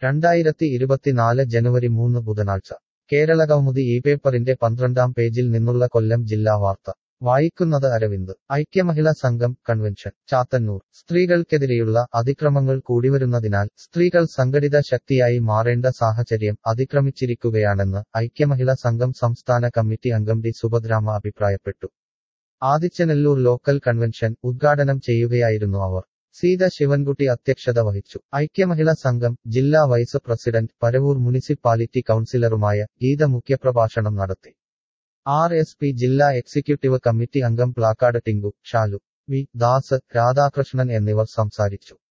രണ്ടായിരത്തി ഇരുപത്തിനാല് ജനുവരി മൂന്ന് ബുധനാഴ്ച കേരളകൗമുദി ഈ പേപ്പറിന്റെ പന്ത്രണ്ടാം പേജിൽ നിന്നുള്ള കൊല്ലം ജില്ലാ വാർത്ത വായിക്കുന്നത് അരവിന്ദ് ഐക്യമഹിളാ സംഘം കൺവെൻഷൻ ചാത്തന്നൂർ സ്ത്രീകൾക്കെതിരെയുള്ള അതിക്രമങ്ങൾ കൂടിവരുന്നതിനാൽ സ്ത്രീകൾ സംഘടിത ശക്തിയായി മാറേണ്ട സാഹചര്യം അതിക്രമിച്ചിരിക്കുകയാണെന്ന് ഐക്യമഹിളാ സംഘം സംസ്ഥാന കമ്മിറ്റി അംഗം ഡി സുഭദ്രാമ അഭിപ്രായപ്പെട്ടു ആദിച്ചനെല്ലൂർ ലോക്കൽ കൺവെൻഷൻ ഉദ്ഘാടനം ചെയ്യുകയായിരുന്നു അവർ സീത ശിവൻകുട്ടി അധ്യക്ഷത വഹിച്ചു ഐക്യമഹിളാ സംഘം ജില്ലാ വൈസ് പ്രസിഡന്റ് പരവൂർ മുനിസിപ്പാലിറ്റി കൌൺസിലറുമായ ഗീത മുഖ്യപ്രഭാഷണം നടത്തി ആർ എസ് പി ജില്ലാ എക്സിക്യൂട്ടീവ് കമ്മിറ്റി അംഗം പ്ലാക്കാട് ടിങ്കു ഷാലു വി ദാസ് രാധാകൃഷ്ണൻ എന്നിവർ സംസാരിച്ചു